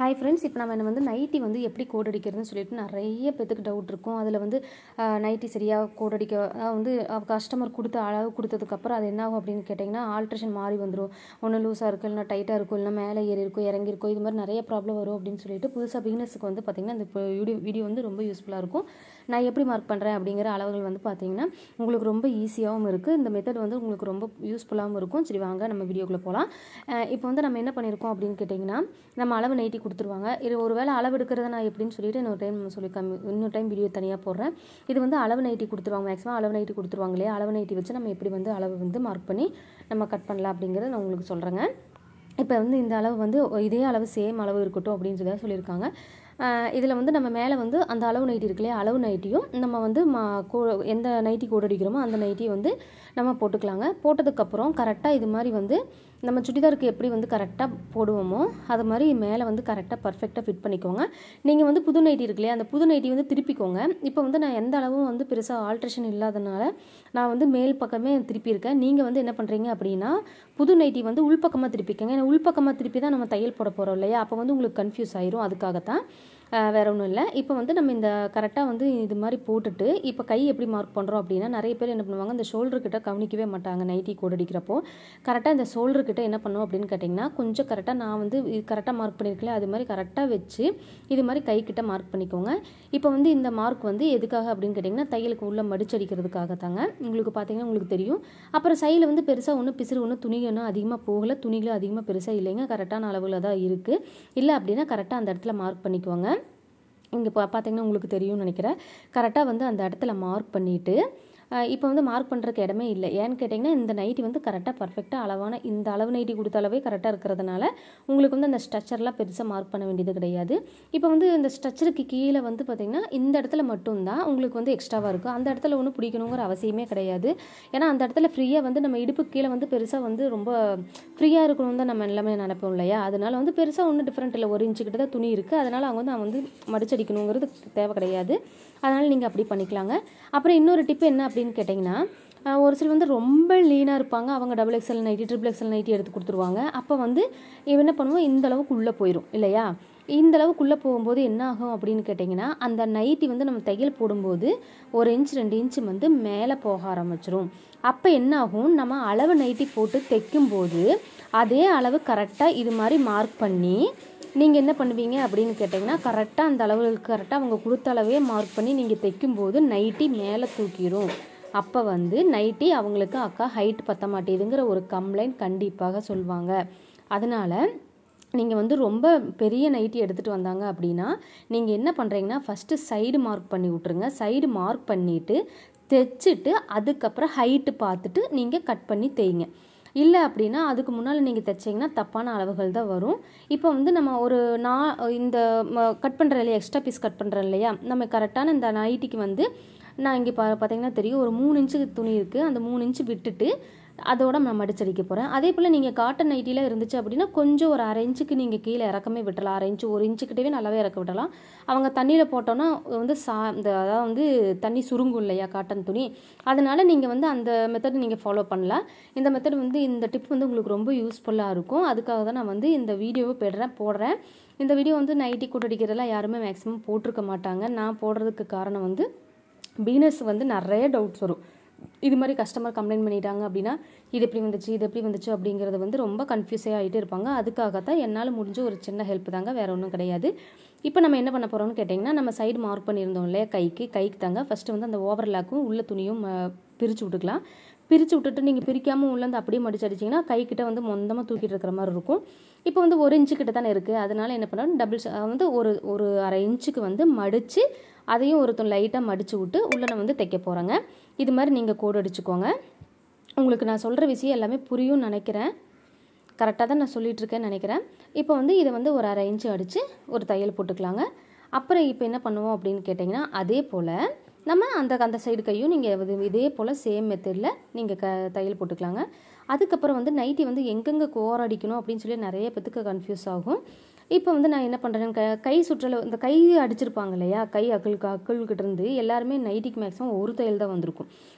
hi friends இப்போ நம்ம வந்து நைட்டி வந்து எப்படி கோட் அடிக்கிறதுன்னு சொல்லிட்டு நிறைய பேத்துக்கு டவுட் இருக்கும் அதில் வந்து நைட்டி சரியாக கோட் அடிக்க அதாவது வந்து கஸ்டமர் கொடுத்த அளவு கொடுத்ததுக்கப்புறம் அது என்ன ஆகும் அப்படின்னு கேட்டிங்கன்னா ஆல்ட்ரேஷன் மாறி வந்துடும் ஒன்று லூஸாக இருக்கும் இல்லைனா டைட்டாக இருக்கும் இல்லைனா மேலே ஏறி இருக்கும் இறங்கி இருக்கும் இது மாதிரி நிறைய ப்ராப்ளம் வரும் அப்படின்னு சொல்லிட்டு புதுசாக பிகினர்ஸுக்கு வந்து பார்த்திங்கன்னா இந்த வீடியோ வீடியோ வந்து ரொம்ப யூஸ்ஃபுல்லாக இருக்கும் நான் எப்படி மார்க் பண்ணுறேன் அப்படிங்கிற அளவுகள் வந்து பார்த்தீங்கன்னா உங்களுக்கு ரொம்ப ஈஸியாகவும் இருக்குது இந்த மெத்தட் வந்து உங்களுக்கு ரொம்ப யூஸ்ஃபுல்லாகவும் இருக்கும் சரி வாங்க நம்ம வீடியோக்குள்ளே போகலாம் இப்போ வந்து நம்ம என்ன பண்ணியிருக்கோம் அப்படின்னு கேட்டிங்கன்னா நம்ம அளவு நைட்டி கொடுத்துருவாங்க இது ஒரு வேளை அளவு எடுக்கிறத நான் எப்படின்னு சொல்லிட்டு இன்னொரு டைம் சொல்லி கம்மி இன்னொரு டைம் வீடியோ தனியாக போடுறேன் இது வந்து அளவு நைட்டி கொடுத்துருவாங்க மேக்ஸிமம் அளவு நைட்டி கொடுத்துருவாங்க இல்லையா அளவு நைட்டி வச்சு நம்ம எப்படி வந்து அளவு வந்து மார்க் பண்ணி நம்ம கட் பண்ணலாம் அப்படிங்கிறத நான் உங்களுக்கு சொல்கிறேங்க இப்போ வந்து இந்த அளவு வந்து இதே அளவு சேம் அளவு இருக்கட்டும் அப்படின்னு சொல்லி தான் சொல்லியிருக்காங்க இதில் வந்து நம்ம மேலே வந்து அந்த அளவு நைட்டி இருக்கு இல்லையா அளவு நைட்டியும் நம்ம வந்து மா கோ எந்த நைட்டி கோட் அடிக்கிறோமோ அந்த நைட்டியை வந்து நம்ம போட்டுக்கலாங்க போட்டதுக்கப்புறம் கரெக்டாக இது மாதிரி வந்து நம்ம சுடிதாருக்கு எப்படி வந்து கரெக்டாக போடுவோமோ அது மாதிரி மேலே வந்து கரெக்டாக பர்ஃபெக்டாக ஃபிட் பண்ணிக்கோங்க நீங்கள் வந்து புது நைட்டி இருக்கு இல்லையா அந்த புது நைட்டி வந்து திருப்பிக்கோங்க இப்போ வந்து நான் எந்த அளவும் வந்து பெருசாக ஆல்ட்ரேஷன் இல்லாதனால நான் வந்து மேல் பக்கமே திருப்பியிருக்கேன் நீங்கள் வந்து என்ன பண்ணுறீங்க அப்படின்னா புது நைட்டி வந்து உள்பக்கமாக திருப்பிக்கங்க ஏன்னா உள்பக்கமாக திருப்பி தான் நம்ம தையல் போட போகிறோம் இல்லையா அப்போ வந்து உங்களுக்கு கன்ஃபியூஸ் ஆயிரும் அதுக்காகத்தான் வேற ஒன்றும் இல்லை இப்போ வந்து நம்ம இந்த கரெக்டாக வந்து இது மாதிரி போட்டுட்டு இப்போ கை எப்படி மார்க் பண்ணுறோம் அப்படின்னா நிறைய பேர் என்ன பண்ணுவாங்க இந்த ஷோல்டர் கிட்ட கவனிக்கவே மாட்டாங்க நைட்டி கோட் அடிக்கிறப்போ கரெக்டாக இந்த ஷோல்டர் கிட்ட என்ன பண்ணுவோம் அப்படின்னு கேட்டிங்கன்னா கொஞ்சம் கரெக்டாக நான் வந்து இது கரெக்டாக மார்க் பண்ணியிருக்கல அது மாதிரி கரெக்டாக வச்சு இது மாதிரி கை கிட்ட மார்க் பண்ணிக்கோங்க இப்போ வந்து இந்த மார்க் வந்து எதுக்காக அப்படின்னு கேட்டிங்கன்னா தையலுக்கு உள்ள மடிச்சடிக்கிறதுக்காக தாங்க உங்களுக்கு பார்த்தீங்கன்னா உங்களுக்கு தெரியும் அப்புறம் சைடில் வந்து பெருசாக ஒன்றும் பிசுறு ஒன்றும் துணி ஒன்றும் அதிகமாக போகலை துணிகளும் அதிகமாக பெருசாக இல்லைங்க கரெக்டான அளவில் தான் இருக்குது இல்லை அப்படின்னா கரெக்டாக அந்த இடத்துல மார்க் பண்ணிக்கோங்க இங்கே பா பார்த்தீங்கன்னா உங்களுக்கு தெரியும்னு நினைக்கிறேன் கரெக்டாக வந்து அந்த இடத்துல மார்க் பண்ணிவிட்டு இப்போ வந்து மார்க் பண்ணுறதுக்கு இடமே இல்லை ஏன்னு கேட்டிங்கன்னா இந்த நைட்டி வந்து கரெக்டாக பர்ஃபெக்டாக அளவான இந்த அளவு நைட்டி கொடுத்த அளவே கரெக்டாக இருக்கிறதுனால உங்களுக்கு வந்து அந்த ஸ்ட்ரக்சர்லாம் பெருசாக மார்க் பண்ண வேண்டியது கிடையாது இப்போ வந்து இந்த ஸ்ட்ரக்சருக்கு கீழே வந்து பார்த்திங்கன்னா இந்த இடத்துல மட்டும்தான் உங்களுக்கு வந்து எக்ஸ்ட்ராவாக இருக்கும் அந்த இடத்துல ஒன்றும் பிடிக்கணுங்கிற அவசியமே கிடையாது ஏன்னா அந்த இடத்துல ஃப்ரீயாக வந்து நம்ம இடுப்பு கீழே வந்து பெருசாக வந்து ரொம்ப ஃப்ரீயாக இருக்கணும் தான் நம்ம எல்லாமே நினைப்போம் இல்லையா அதனால வந்து பெருசாக ஒன்றும் டிஃப்ரெண்ட் இல்லை ஒரு இன்ச்சு கிட்ட தான் துணி இருக்குது அதனால் அவங்க வந்து அவங்க வந்து மடிச்சடிக்கணுங்கிறது தேவை கிடையாது அதனால் நீங்கள் அப்படி பண்ணிக்கலாங்க அப்புறம் இன்னொரு டிப்பு என்ன அப்படின்னு கேட்டிங்கன்னா ஒரு சிலர் வந்து ரொம்ப லீனாக இருப்பாங்க அவங்க double XL nightie triple XL nightie எடுத்து கொடுத்துருவாங்க அப்போ வந்து இவன் என்ன பண்ணுவோம் இந்த அளவுக்கு உள்ளே போயிடும் இல்லையா இந்த அளவுக்குள்ளே போகும்போது என்ன ஆகும் அப்படின்னு கேட்டிங்கன்னா அந்த நைட்டி வந்து நம்ம தையல் போடும்போது ஒரு இன்ச் ரெண்டு இன்ச் வந்து மேலே போக ஆரம்பிச்சிரும் அப்போ என்ன ஆகும் நம்ம அளவு நைட்டி போட்டு தைக்கும்போது அதே அளவு கரெக்டாக இது மாதிரி மார்க் பண்ணி நீங்கள் என்ன பண்ணுவீங்க அப்படின்னு கேட்டிங்கன்னா கரெக்டாக அந்த அளவுக்கு கரெக்டாக அவங்க கொடுத்த அளவே மார்க் பண்ணி நீங்கள் தைக்கும்போது நைட்டி மேலே தூக்கிடும் அப்போ வந்து நைட்டி அவங்களுக்கு அக்கா ஹைட் பற்ற மாட்டேதுங்கிற ஒரு கம்ப்ளைண்ட் கண்டிப்பாக சொல்லுவாங்க அதனால் நீங்கள் வந்து ரொம்ப பெரிய நைட்டி எடுத்துகிட்டு வந்தாங்க அப்படின்னா நீங்கள் என்ன பண்ணுறீங்கன்னா ஃபஸ்ட்டு சைடு மார்க் பண்ணி விட்ருங்க சைடு மார்க் பண்ணிவிட்டு தைச்சிட்டு அதுக்கப்புறம் ஹைட்டு பார்த்துட்டு நீங்கள் கட் பண்ணி தேய்ங்க இல்லை அப்படின்னா அதுக்கு முன்னால் நீங்கள் தைச்சிங்கன்னா தப்பான அளவுகள் தான் வரும் இப்போ வந்து நம்ம ஒரு நான் இந்த கட் பண்ணுற இல்லையா எக்ஸ்ட்ரா பீஸ் கட் பண்ணுறேன் இல்லையா நம்ம கரெக்டான இந்த நைட்டிக்கு வந்து நான் இங்கே பா பார்த்தீங்கன்னா தெரியும் ஒரு மூணு இன்ச்சு துணி இருக்குது அந்த மூணு இன்ச்சு விட்டுட்டு அதோட நான் மடிச்சடிக்க போகிறேன் அதே போல் நீங்கள் காட்டன் நைட்டியில் இருந்துச்சு அப்படின்னா கொஞ்சம் ஒரு அரை இன்ச்சுக்கு நீங்கள் கீழே இறக்கமே விட்டலாம் அரை இன்ச்சு ஒரு இன்ச்சுக்கிட்டவே நல்லாவே இறக்க விடலாம் அவங்க தண்ணியில் போட்டோன்னா வந்து சா இந்த அதாவது வந்து தண்ணி சுருங்கும் இல்லையா காட்டன் துணி அதனால் நீங்கள் வந்து அந்த மெத்தட் நீங்கள் ஃபாலோ பண்ணலாம் இந்த மெத்தட் வந்து இந்த டிப் வந்து உங்களுக்கு ரொம்ப யூஸ்ஃபுல்லாக இருக்கும் அதுக்காக தான் நான் வந்து இந்த வீடியோவை போடுறேன் போடுறேன் இந்த வீடியோ வந்து நைட்டி கூட்டடிக்கிறதெல்லாம் யாருமே மேக்ஸிமம் போட்டிருக்க மாட்டாங்க நான் போடுறதுக்கு காரணம் வந்து பிகினர்ஸ் வந்து நிறைய டவுட்ஸ் வரும் இது மாதிரி கஸ்டமர் கம்ப்ளைண்ட் பண்ணிட்டாங்க அப்படின்னா இது எப்படி வந்துச்சு இது எப்படி வந்துச்சு அப்படிங்கிறது வந்து ரொம்ப கன்ஃபியூஸே ஆகிட்டே இருப்பாங்க அதுக்காகத்தான் என்னால் முடிஞ்ச ஒரு சின்ன ஹெல்ப் தாங்க வேறு ஒன்றும் கிடையாது இப்போ நம்ம என்ன பண்ண போகிறோம்னு கேட்டிங்கன்னா நம்ம சைடு மார்க் பண்ணியிருந்தோம் இல்லையா கைக்கு கைக்கு தாங்க ஃபஸ்ட்டு வந்து அந்த ஓவர்லாக்கும் உள்ள துணியும் பிரித்து விட்டுக்கலாம் பிரித்து விட்டுட்டு நீங்கள் பிரிக்காமல் உள்ளேருந்து அப்படியே மடிச்சு அடிச்சிங்கன்னா கைக்கிட்ட வந்து மொந்தமாக தூக்கிட்டு இருக்கிற மாதிரி இருக்கும் இப்போ வந்து ஒரு இன்ச்சு கிட்ட தானே இருக்குது அதனால் என்ன பண்ணுறோம் டபுள் வந்து ஒரு ஒரு அரை இன்ச்சுக்கு வந்து மடித்து அதையும் ஒருத்தன் லைட்டாக மடித்து விட்டு உள்ளே நான் வந்து தைக்க போகிறேங்க இது மாதிரி நீங்கள் கோடு அடிச்சுக்கோங்க உங்களுக்கு நான் சொல்கிற விஷயம் எல்லாமே புரியும்னு நினைக்கிறேன் கரெக்டாக தான் நான் சொல்லிகிட்ருக்கேன்னு நினைக்கிறேன் இப்போ வந்து இதை வந்து ஒரு அரை இன்ச்சு அடித்து ஒரு தையல் போட்டுக்கலாங்க அப்புறம் இப்போ என்ன பண்ணுவோம் அப்படின்னு கேட்டிங்கன்னா அதே போல் நம்ம அந்த அந்த சைடு கையும் நீங்கள் இதே போல் சேம் மெத்தடில் நீங்கள் க தையல் போட்டுக்கலாங்க அதுக்கப்புறம் வந்து நைட்டி வந்து எங்கெங்கே கோர் அடிக்கணும் அப்படின்னு சொல்லி நிறைய பேத்துக்கு கன்ஃபியூஸ் ஆகும் இப்போ வந்து நான் என்ன பண்ணுறேன் க கை சுற்றல இந்த கை அடிச்சிருப்பாங்க இல்லையா கை அக்கள் அக்கள்கிட்ட இருந்து எல்லாருமே நைட்டிக்கு மேக்ஸிமம் ஒரு தையல் தான் வந்திருக்கும்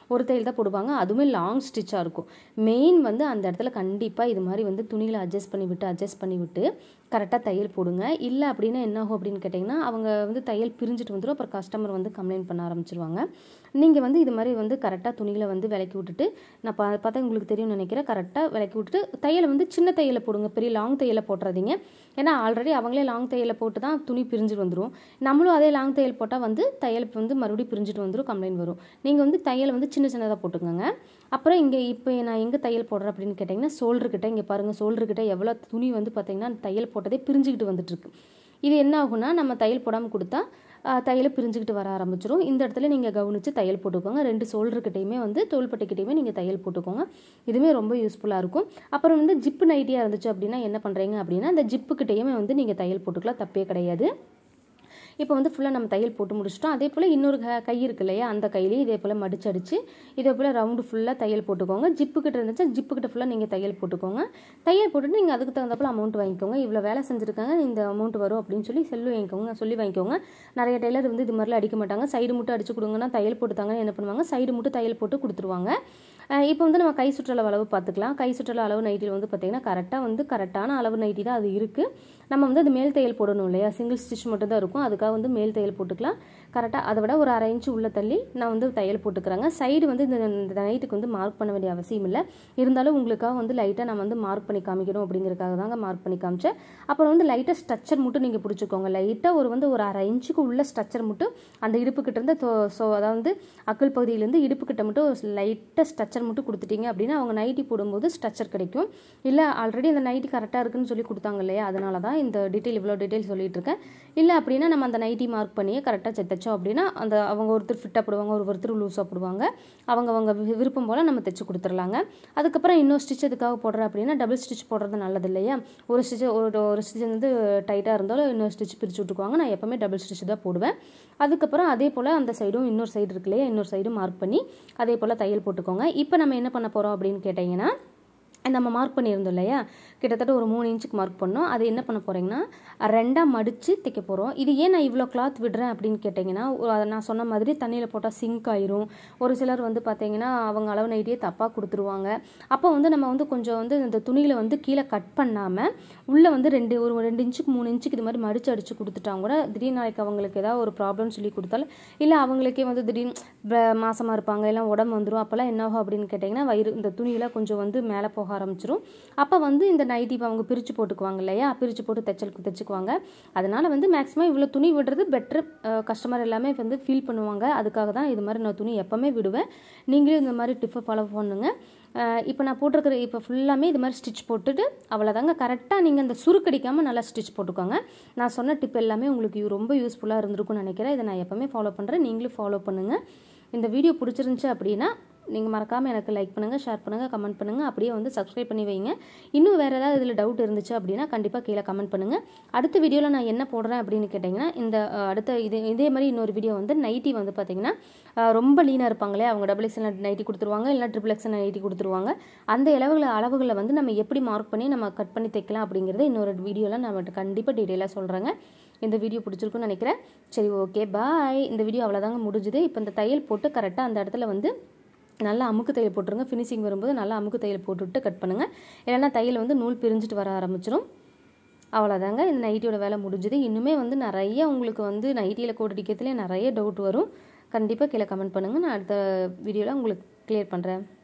ஒரு தையல் தான் போடுவாங்க அதுவுமே லாங் ஸ்டிச்சாக இருக்கும் மெயின் வந்து அந்த இடத்துல கண்டிப்பாக இது மாதிரி வந்து துணிகளை அட்ஜஸ்ட் பண்ணி விட்டு அட்ஜஸ்ட் பண்ணி விட்டு கரெக்டாக தையல் போடுங்க இல்லை அப்படின்னா என்ன ஆகும் அப்படின்னு கேட்டிங்கன்னா அவங்க வந்து தையல் பிரிஞ்சுட்டு வந்துடும் அப்புறம் கஸ்டமர் வந்து கம்ப்ளைண்ட் பண்ண ஆரம்பிச்சிருவாங்க நீங்கள் வந்து இது மாதிரி வந்து கரெக்டாக துணிகளை வந்து விலக்கி விட்டுட்டு நான் பா பார்த்தா உங்களுக்கு தெரியும்னு நினைக்கிறேன் கரெக்டாக விலக்கி விட்டுட்டு தையலை வந்து சின்ன தையலை போடுங்க பெரிய லாங் தையலை போட்டுறாதீங்க ஏன்னா ஆல்ரெடி அவங்களே லாங் தையலை போட்டு தான் துணி பிரிஞ்சுட்டு வந்துடும் நம்மளும் அதே லாங் தையல் போட்டால் வந்து தையல் வந்து மறுபடியும் பிரிஞ்சுட்டு வந்துடும் கம்ப்ளைண்ட் வரும் நீங்கள் வந்து தையலை வந்து சின்ன சின்னதாக போட்டுக்கோங்க அப்புறம் இங்கே இப்போ நான் எங்கே தையல் போடுறேன் அப்படின்னு கேட்டிங்கன்னா சோல்டர்கிட்ட இங்கே பாருங்கள் சோல்டர்கிட்ட எவ்வளோ துணி வந்து பார்த்தீங்கன்னா தையல் போட்டதே பிரிஞ்சுக்கிட்டு வந்துட்டுருக்கு இது என்ன ஆகும்னா நம்ம தையல் போடாமல் கொடுத்தா தையல் பிரிஞ்சுக்கிட்டு வர ஆரம்பிச்சிடும் இந்த இடத்துல நீங்கள் கவனித்து தையல் போட்டுக்கோங்க ரெண்டு சோல்டர்கிட்டையுமே வந்து தோள்பட்டைக்கிட்டையுமே நீங்கள் தையல் போட்டுக்கோங்க இதுவுமே ரொம்ப யூஸ்ஃபுல்லாக இருக்கும் அப்புறம் வந்து ஜிப்பு நைட்டியாக இருந்துச்சு அப்படின்னா என்ன பண்ணுறீங்க அப்படின்னா அந்த ஜிப்புக்கிட்டையுமே வந்து நீங்கள் தையல் போட்டுக்கலாம் தப்பே கிடையாது இப்போ வந்து ஃபுல்லாக நம்ம தையல் போட்டு முடிச்சிட்டோம் அதே போல் இன்னொரு க கை இருக்கு இல்லையா அந்த கையிலையும் இதே போல் மடிச்சடிச்சு இதே போல் ரவுண்டு ஃபுல்லாக தையல் போட்டுக்கோங்க ஜிப்புக்கிட்ட இருந்துச்சா ஜிப்புக்கிட்ட ஃபுல்லாக நீங்கள் தையல் போட்டுக்கோங்க தையல் போட்டுட்டு நீங்கள் அதுக்கு தகுந்தப்பல அமௌண்ட் வாங்கிக்கோங்க இவ்வளோ வேலை செஞ்சுருக்காங்க இந்த அமௌண்ட் வரும் அப்படின்னு சொல்லி சொல்லி வாங்கிக்கோங்க சொல்லி வாங்கிக்கோங்க நிறைய டெய்லர் வந்து இது மாதிரிலாம் அடிக்க மாட்டாங்க சைடு மட்டும் அடிச்சு கொடுங்கன்னா தையல் போட்டுத்தாங்கன்னு என்ன பண்ணுவாங்க சைடு மட்டும் தையல் போட்டு கொடுத்துருவாங்க இப்போ வந்து நம்ம கை சுற்றளவு அளவு பார்த்துக்கலாம் கை சுற்றளவு அளவு நைட்டில் வந்து பார்த்திங்கன்னா கரெக்டாக வந்து கரெக்டான அளவு நைட்டி தான் அது இருக்குது நம்ம வந்து அது மேல் தையல் போடணும் இல்லையா சிங்கிள் ஸ்டிச் மட்டும் தான் இருக்கும் அதுக்காக வந்து மேல் தையல் போட்டுக்கலாம் கரெக்டாக அதை விட ஒரு அரை இன்ச்சு உள்ள தள்ளி நான் வந்து தையல் போட்டுக்கிறேங்க சைடு வந்து இந்த இந்த நைட்டுக்கு வந்து மார்க் பண்ண வேண்டிய அவசியம் இல்லை இருந்தாலும் உங்களுக்காக வந்து லைட்டாக நான் வந்து மார்க் பண்ணி காமிக்கணும் அப்படிங்கிறதுக்காக தாங்க மார்க் பண்ணி காமிச்சேன் அப்புறம் வந்து லைட்டாக ஸ்ட்ரக்சர் மட்டும் நீங்கள் பிடிச்சிக்கோங்க லைட்டாக ஒரு வந்து ஒரு அரை இன்ச்சுக்கு உள்ள ஸ்ட்ரக்சர் மட்டும் அந்த இடுப்புக்கிட்ட இருந்து ஸோ அதாவது அக்கல் பகுதியிலேருந்து இடுப்புக்கிட்ட மட்டும் லைட்டாக ஸ்ட்ரக்சர் மட்டும் கொடுத்துட்டீங்க அப்படின்னா அவங்க நைட்டி போடும்போது ஸ்ட்ரக்சர் கிடைக்கும் இல்லை ஆல்ரெடி அந்த நைட்டி கரெக்டாக இருக்குன்னு சொல்லி கொடுத்தாங்க இல்லையா அதனால தான் இந்த டீட்டெயில் இவ்வளோ டீட்டெயில் சொல்லிட்டு இருக்கேன் இல்லை அப்படின்னா நம்ம அந்த நைட்டி மார்க் பண்ணியே கரெக்டாக தைச்சோம் அப்படின்னா அந்த அவங்க ஒருத்தர் ஃபிட்டாக போடுவாங்க ஒரு ஒருத்தர் லூஸாக போடுவாங்க அவங்க அவங்க விருப்பம் போல் நம்ம தைச்சு கொடுத்துர்லாங்க அதுக்கப்புறம் இன்னொரு ஸ்டிச் எதுக்காக போடுறேன் அப்படின்னா டபுள் ஸ்டிச் போடுறது நல்லது இல்லையா ஒரு ஸ்டிச் ஒரு ஒரு ஸ்டிச் வந்து டைட்டாக இருந்தாலும் இன்னொரு ஸ்டிச் பிரித்து விட்டுக்குவாங்க நான் எப்போவுமே டபுள் ஸ்டிச் தான் போடுவேன் அதுக்கப்புறம் அதே போல் அந்த சைடும் இன்னொரு சைடு இருக்கு இல்லையா இன்னொரு சைடும் மார்க் பண்ணி அதே போல் தையல் போட்டுக்கோங்க இப்போ நம்ம என்ன பண்ண போகிறோம் அப்படின்னு கேட்டிங்கன்னா நம்ம மார்க் பண்ணியிருந்தோம் இல்லையா கிட்டத்தட்ட ஒரு மூணு இன்ச்சுக்கு மார்க் பண்ணோம் அது என்ன பண்ண போகிறீங்கன்னா ரெண்டாக மடித்து தைக்க போகிறோம் இது ஏன் நான் இவ்வளோ கிளாத் விடுறேன் அப்படின்னு கேட்டிங்கன்னா நான் சொன்ன மாதிரி தண்ணியில் போட்டால் சிங்க் ஆயிரும் ஒரு சிலர் வந்து பார்த்தீங்கன்னா அவங்க அளவு நைட்டியே தப்பாக கொடுத்துருவாங்க அப்போ வந்து நம்ம வந்து கொஞ்சம் வந்து இந்த துணியில் வந்து கீழே கட் பண்ணாமல் உள்ளே வந்து ரெண்டு ஒரு ரெண்டு இன்ச்சுக்கு மூணு இன்ச்சுக்கு இது மாதிரி மடித்து அடித்து கொடுத்துட்டாங்க கூட திடீர்னு நாளைக்கு அவங்களுக்கு ஏதாவது ஒரு ப்ராப்ளம் சொல்லி கொடுத்தாலும் இல்லை அவங்களுக்கே வந்து திடீர்னு மாசமாக இருப்பாங்க இல்லை உடம்பு வந்துடும் அப்போல்லாம் என்ன ஆகும் அப்படின்னு கேட்டிங்கன்னா வயிறு இந்த துணியில் கொஞ்சம் வந்து மேலே போக ஆரம்பிச்சிரும் அப்போ வந்து இந்த நைட்டி இப்போ அவங்க பிரித்து போட்டுக்குவாங்க இல்லையா பிரித்து போட்டு தைச்சல் தைச்சுக்குவாங்க அதனால் வந்து மேக்ஸிமம் இவ்வளோ துணி விடுறது பெட்ரு கஸ்டமர் எல்லாமே வந்து ஃபீல் பண்ணுவாங்க அதுக்காக தான் இது மாதிரி நான் துணி எப்போவுமே விடுவேன் நீங்களும் இந்த மாதிரி டிப்பை ஃபாலோ பண்ணுங்க இப்போ நான் போட்டிருக்கிற இப்போ ஃபுல்லாமே இது மாதிரி ஸ்டிச் போட்டுட்டு அவ்வளோதாங்க கரெக்டாக நீங்கள் இந்த சுருக்கடிக்காமல் நல்லா ஸ்டிச் போட்டுக்கோங்க நான் சொன்ன டிப் எல்லாமே உங்களுக்கு ரொம்ப யூஸ்ஃபுல்லாக இருந்திருக்கும்னு நினைக்கிறேன் இதை நான் எப்போவுமே ஃபாலோ பண்ணுறேன் நீங்களும் ஃபாலோ பண்ணுங்கள் இந்த வீடியோ பிடிச்சிருந்துச்சி அப்படின்னா நீங்கள் மறக்காமல் எனக்கு லைக் பண்ணுங்கள் ஷேர் பண்ணுங்கள் கமெண்ட் பண்ணுங்கள் அப்படியே வந்து சப்ஸ்கிரைப் பண்ணி வைங்க இன்னும் வேறு ஏதாவது இதில் டவுட் இருந்துச்சு அப்படின்னா கண்டிப்பாக கீழே கமெண்ட் பண்ணுங்கள் அடுத்த வீடியோவில் நான் என்ன போடுறேன் அப்படின்னு கேட்டிங்கன்னா இந்த அடுத்த இது இதே மாதிரி இன்னொரு வீடியோ வந்து நைட்டி வந்து பார்த்திங்கன்னா ரொம்ப லீனாக இருப்பாங்களே அவங்க டபுள் எக்ஸல் நைட்டி கொடுத்துருவாங்க இல்லை ட்ரிபிள் எக்ஸல் நைட்டி கொடுத்துருவாங்க அந்த அளவுகளை அளவுகளை வந்து நம்ம எப்படி மார்க் பண்ணி நம்ம கட் பண்ணி தைக்கலாம் அப்படிங்கிறத இன்னொரு வீடியோவில் நான் கண்டிப்பாக டீட்டெயிலாக சொல்கிறேங்க இந்த வீடியோ பிடிச்சிருக்குன்னு நினைக்கிறேன் சரி ஓகே பாய் இந்த வீடியோ அவ்வளோதாங்க முடிஞ்சுது இப்போ இந்த தையல் போட்டு கரெக்டாக அந்த இடத்துல வந்து நல்லா அமுக்கு தையல் போட்டுருங்க ஃபினிஷிங் வரும்போது நல்லா அமுக்கு தையல் போட்டுவிட்டு கட் பண்ணுங்கள் இல்லைன்னா தையல் வந்து நூல் பிரிஞ்சுட்டு வர ஆரம்பிச்சிடும் அவ்வளோதாங்க இந்த நைட்டியோட வேலை முடிஞ்சுது இன்னுமே வந்து நிறைய உங்களுக்கு வந்து நைட்டியில் கோட் அடிக்கிறதுலேயே நிறைய டவுட் வரும் கண்டிப்பாக கீழே கமெண்ட் பண்ணுங்கள் நான் அடுத்த வீடியோவில் உங்களுக்கு கிளியர் பண்ணுறேன்